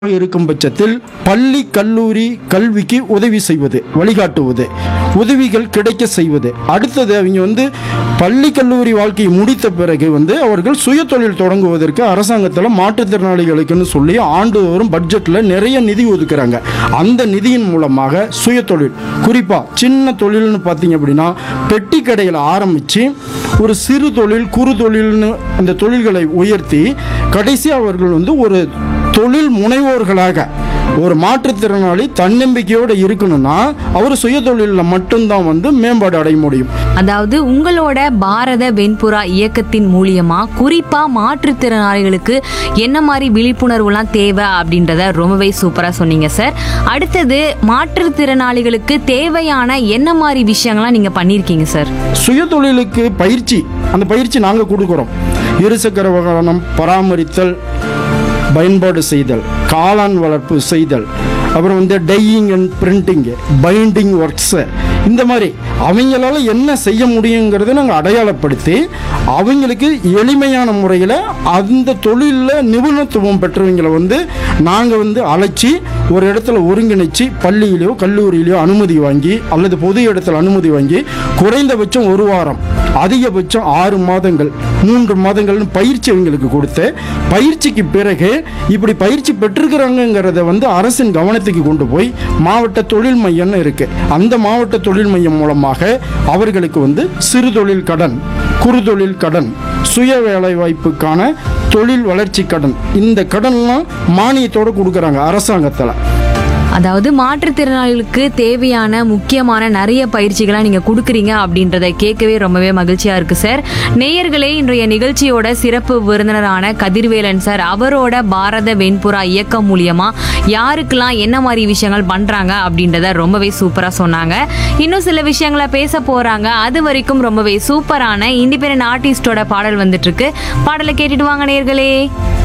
இருக்கும் பட்சத்தில் பள்ளி கல்லூரி கல்விக்கு உதவி செய்வது வழிகாட்டுவது உதவிகள் கிடைக்க செய்வது அடுத்தது அவங்க வந்து பள்ளி கல்லூரி வாழ்க்கையை முடித்த பிறகு வந்து அவர்கள் சுய தொழில் தொடங்குவதற்கு அரசாங்கத்தில் மாற்றுத்திறனாளிகளுக்குன்னு சொல்லி ஆண்டுதோறும் பட்ஜெட்டில் நிறைய நிதி ஒதுக்குறாங்க அந்த நிதியின் மூலமாக சுய தொழில் குறிப்பாக சின்ன தொழில்னு பார்த்தீங்க அப்படின்னா பெட்டி கடையில் ஆரம்பித்து ஒரு சிறு தொழில் குறு தொழில்னு அந்த தொழில்களை உயர்த்தி கடைசி அவர்கள் வந்து ஒரு தொழில் முனைவோர்களாக ஒரு மாற்றுத்திறனாளி தன்னம்பிக்கையோடு இருக்கணும்னா அவர் சுய தொழிலில் மட்டும்தான் வந்து மேம்பாடு அடைய முடியும் அதாவது உங்களோட பாரத வெண்புறா இயக்கத்தின் மூலியமா குறிப்பா மாற்றுத்திறனாளிகளுக்கு என்ன மாதிரி விழிப்புணர்வுலாம் தேவை அப்படின்றத ரொம்பவே சூப்பரா சொன்னீங்க சார் அடுத்தது மாற்றுத்திறனாளிகளுக்கு தேவையான என்ன மாதிரி விஷயங்கள்லாம் நீங்க பண்ணியிருக்கீங்க சார் சுய தொழிலுக்கு பயிற்சி அந்த பயிற்சி நாங்கள் கொடுக்குறோம் இருசக்கர வாகனம் பராமரித்தல் பயன்பாடு செய்தல் காளான் வளர்ப்பு செய்தல் அப்புறம் வந்து dyeing and printing binding works இந்த மாதிரி அவங்களால என்ன செய்ய முடியுங்கிறத நாங்கள் அடையாளப்படுத்தி அவங்களுக்கு எளிமையான முறையில் அந்த தொழிலில் நிபுணத்துவம் பெற்றவங்களை வந்து நாங்கள் வந்து அழைச்சி ஒரு இடத்துல ஒருங்கிணைச்சு பள்ளியிலையோ கல்லூரியிலையோ அனுமதி வாங்கி அல்லது பொது இடத்துல அனுமதி வாங்கி குறைந்தபட்சம் ஒரு வாரம் அதிகபட்சம் ஆறு மாதங்கள் மூன்று மாதங்கள்னு பயிற்சி அவங்களுக்கு கொடுத்து பயிற்சிக்கு பிறகு இப்படி பயிற்சி பெற்றிருக்கிறாங்கங்கிறத வந்து அரசின் கவனத்துக்கு கொண்டு போய் மாவட்ட தொழில் மையம்னு இருக்கு அந்த மாவட்ட தொழில் மையம் மூலமாக அவர்களுக்கு வந்து சிறு தொழில் கடன் குறுதொழில் கடன் சுய வேலை வாய்ப்புக்கான தொழில் வளர்ச்சி கடன் இந்த கடன்லாம் மானியத்தோடு கொடுக்குறாங்க அரசாங்கத்தில் அதாவது மாற்றுத்திறனாளிகளுக்கு தேவையான முக்கியமான நிறைய பயிற்சிகளை நீங்க கொடுக்குறீங்க அப்படின்றத கேட்கவே ரொம்பவே மகிழ்ச்சியா இருக்கு சார் நேயர்களே இன்றைய நிகழ்ச்சியோட சிறப்பு விருந்தினரான கதிர்வேலன் சார் அவரோட பாரத வெண்புறா இயக்கம் மூலியமா யாருக்கெல்லாம் என்ன மாதிரி விஷயங்கள் பண்றாங்க அப்படின்றத ரொம்பவே சூப்பரா சொன்னாங்க இன்னும் சில விஷயங்களை பேச போறாங்க அது வரைக்கும் ரொம்பவே சூப்பரான இண்டிபெண்டன்ட் ஆர்டிஸ்டோட பாடல் வந்துட்டு இருக்கு பாடலை கேட்டுட்டு வாங்க நேயர்களே